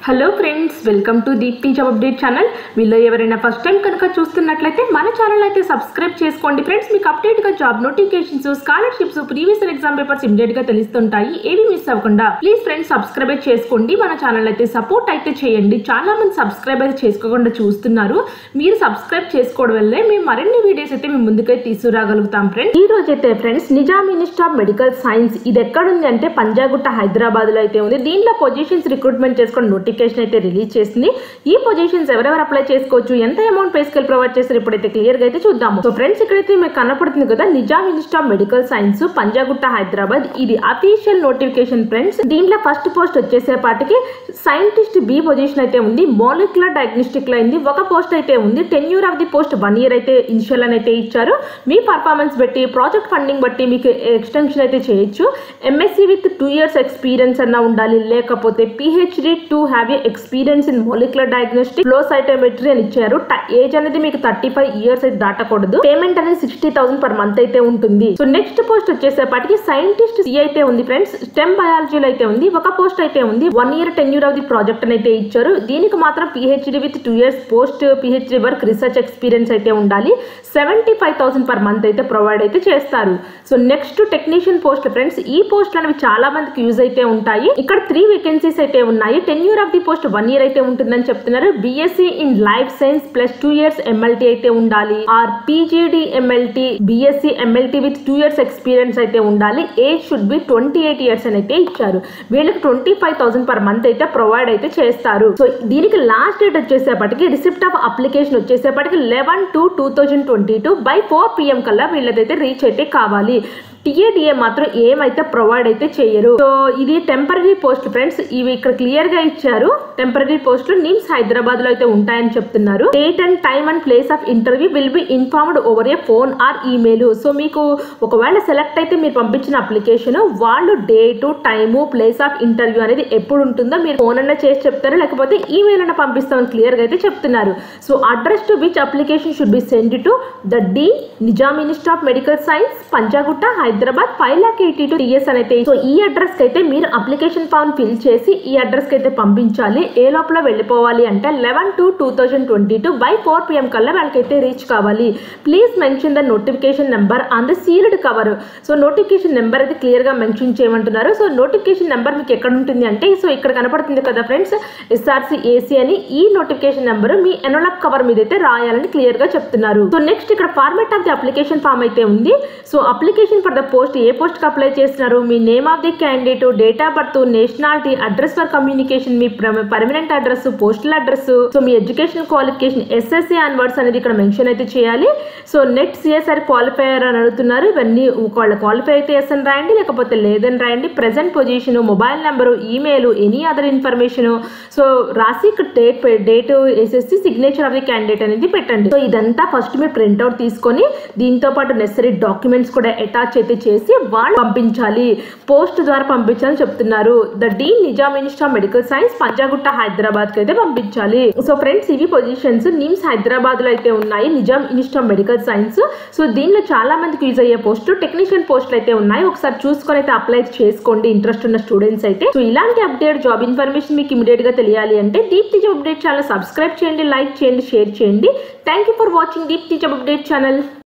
hello friends welcome to Deepthi job update channel మీలో ఎవరైనా first time కనుక చూస్తున్నట్లయితే మన ఛానల్ అయితే సబ్స్క్రైబ్ చేసుకోండి ఫ్రెండ్స్ మీకు అప్డేట్గా job notifications scholarships previous exam papers ఇమీడియట్గా తెలుస్తుంటాయి ఏవి మిస్ అవ్వకుండా ప్లీజ్ ఫ్రెండ్స్ సబ్స్క్రైబ్ చేసుకోండి మన ఛానల్ అయితే సపోర్ట్ అయితే చేయండి చాలా మంది సబ్స్క్రైబ్ అయితే చేసుకోకుండా చూస్తున్నారు మీరు సబ్స్క్రైబ్ చేసుకోవడం వల్లే మేము మరిన్ని వీడియోస్ అయితే మేము ముందుకైతే తీసుకురాగలుగుతాం ఫ్రెండ్స్ ఈ రోజు అయితే friends Nizam institute of medical science ఇది ఎక్కడుంది అంటే పంజాగుట్ట హైదరాబాద్ లో అయితే ఉంది దీంట్లో పొజిషన్స్ రిక్రూట్మెంట్ చేసుకుని నోటిఫికేషన్ అయితే రిలీజ్ చేసింది ఈ పొజిషన్స్ ఎవరెవరు అప్లై చేసుకోవచ్చు ఎంత అమౌంట్ పే స్కేల్ ప్రొవైడ్ చేస్తారు ఇప్పుడైతే క్లియర్ గా అయితే చూద్దాము సో ఫ్రెండ్స్ ఇక్కడైతే మీకు కనపడుతుంది కదా Nizam institute of medical science Panjagutta Hyderabad ఇది అఫీషియల్ నోటిఫికేషన్ ఫ్రెండ్స్ దీంట్లో ఫస్ట్ పోస్ట్ వచ్చేసేపాటికి సైంటిస్ట్ బి పొజిషన్ అయితే ఉంది మాలిక్యులర్ డయాగ్నోస్టిక్ లో అయింది ఒక పోస్ట్ అయితే ఉంది tenure of the post one year అయితే ఇనిషియల్ అని అయితే ఇచ్చారు మీ పర్ఫార్మెన్స్ బట్టి ప్రాజెక్ట్ ఫండింగ్ బట్టి మీకు ఎక్స్టెన్షన్ అయితే చేయొచ్చు MSc with two years experience అన్న ఉండాలి లేకపోతే PhD to have a experience in molecular diagnostic flow cytometry అని ఇచ్చారు ఏజ్ అనేది మీకు థర్టీ ఫైవ్ ఇయర్స్ అయితే దాటకూడదు పేమెంట్ అనేది సిక్స్టీ థౌసండ్ పర్ మంత్ అయితే ఉంటుంది సో నెక్స్ట్ పోస్ట్ వచ్చేసేపటికి సైంటిస్ట్ సి అయితే ఉంది ఫ్రెండ్స్ స్టెమ్ బయాలజీలో అయితే ఉంది ఒక పోస్ట్ అయితే ఉంది one year tenure of the project అని అయితే ఇచ్చారు దీనికి మాత్రం PhD with two years post PhD work research experience అయితే ఉండాలి seventy five thousand per month అయితే ప్రొవైడ్ అయితే చేస్తారు so next technician post friends ఈ పోస్ట్ అనేవి చాలా మందికి యూజ్ అయితే ఉంటాయి ఇక్కడ త్రీ వేకెన్సీస్ అయితే ఉన్నాయి tenure of the post one year అయితే ఉంటుందని చెప్తున్నారు BSc in life science plus two years MLT అయితే ఉండాలి or PGD MLT BSc MLT with two years experience అయితే ఉండాలి age should be twenty eight years అని అయితే ఇచ్చారు వీళ్ళకి twenty five thousand per month అయితే ప్రొవైడ్ అయితే చేస్తారు సో దీనికి లాస్ట్ డేట్ వచ్చేసేపటికి రిసిప్ట్ ఆఫ్ అప్లికేషన్ వచ్చేసేపటికి eleven two two thousand twenty two by four PM కల్లా వీళ్ళదైతే రీచ్ అయితే కావాలి టీఏడిఏ మాత్రం ఏమైతే ప్రొవైడ్ అయితే చేయరు సో ఇది టెంపరీ పోస్ట్ ఫ్రెండ్స్ ఇవి ఇక్కడ క్లియర్ గా ఇచ్చారు టెంపరీ పోస్టులు నిమ్స్ హైదరాబాద్ లో అయితే ఉంటాయని చెప్తున్నారు date and time and place of interview will be informed over a phone or email so మీకు ఒకవేళ సెలెక్ట్ అయితే మీరు పంపించిన అప్లికేషన్ వాళ్ళు date time place of interview అనేది ఎప్పుడు ఉంటుందో మీరు ఫోన్ అన్న చేసి చెప్తారు లేకపోతే ఈమెయిల్ అన్న పంపిస్తామని క్లియర్ గా అయితే చెప్తున్నారు so address to which application should be send to the D Nizam institute of medical science Panjagutta Hyderabad five lakh eighty two TS అని అయితే సో ఈ అడ్రస్ కి అయితే మీరు అప్లికేషన్ ఫామ్ ఫిల్ చేసి ఈ అడ్రస్ కి అయితే పంపించాలి ఏ లోపల వెళ్ళిపోవాలి అంటే eleven two two thousand twenty two by four PM కల్లా వాళ్ళకైతే రీచ్ కావాలి please mention the notification number on the sealed cover so notification number అయితే క్లియర్ గా మెన్షన్ చేయమంటున్నారు సో నోటిఫికేషన్ నెంబర్ మీకు ఎక్కడ ఉంటుంది అంటే సో ఇక్కడ కనపడుతుంది కదా ఫ్రెండ్స్ ఎస్ఆర్సి ఏసీ అని ఈ నోటిఫికేషన్ నెంబర్ మీ ఎనోలాప్ కవర్ మీద అయితే రాయాలని క్లియర్ గా చెప్తున్నారు సో నెక్స్ట్ ఇక్కడ format of the application form అయితే ఉంది so application for the post ఏ పోస్ట్ కి అప్లై చేస్తున్నారు మీ name of the candidate date of birth nationality address for communication మీ permanent address postal address so మీ ఎడ్యుకేషన్ క్వాలిఫికేషన్ ఎస్ఎస్సి వర్డ్స్ అనేది ఇక్కడ మెన్షన్ అయితే చేయాలి సో నెట్ సిఎస్ఆర్ క్వాలిఫైయర్ అని అడుగుతున్నారు ఇవన్నీ ఒకవేళ క్వాలిఫై అయితే ఎస్ అని రాయండి లేకపోతే లేదని రాయండి present position mobile number email any other information so రాసి ఇక్కడ డేట్ డేట్ వేసేసి సిగ్నేచర్ ఆఫ్ ది క్యాండిడేట్ అనేది పెట్టండి సో ఇదంతా ఫస్ట్ మీరు ప్రింట్అవుట్ తీసుకొని దీంతో పాటు నెసరీ డాక్యుమెంట్స్ కూడా అటాచ్ అయితే చేసి వాళ్ళు పంపించాలి పోస్ట్ ద్వారా పంపించాలని చెప్తున్నారు the D Nizam institute of medical science Panjagutta Hyderabad కి అయితే పంపించాలి సో ఫ్రెండ్స్ ఇవి పొజిషన్స్ నిమ్స్ హైదరాబాద్ లో అయితే ఉన్నాయి Nizam institute of medical science so దీనిలో చాలా మందికి యూజ్ అయ్యే పోస్ట్ టెక్నీషియన్ పోస్టులు అయితే ఉన్నాయి ఒకసారి చూసుకొని అయితే అప్లై చేసుకోండి ఇంట్రెస్ట్ ఉన్న స్టూడెంట్స్ అయితే సో ఇలాంటి అప్డేట్ జాబ్ ఇన్ఫర్మేషన్ మీకు ఇమీడియట్ గా తెలియాలి అంటే Deepthi job update channel subscribe చేయండి లైక్ చేయండి షేర్ చేయండి thank you for watching Deepthi job update channel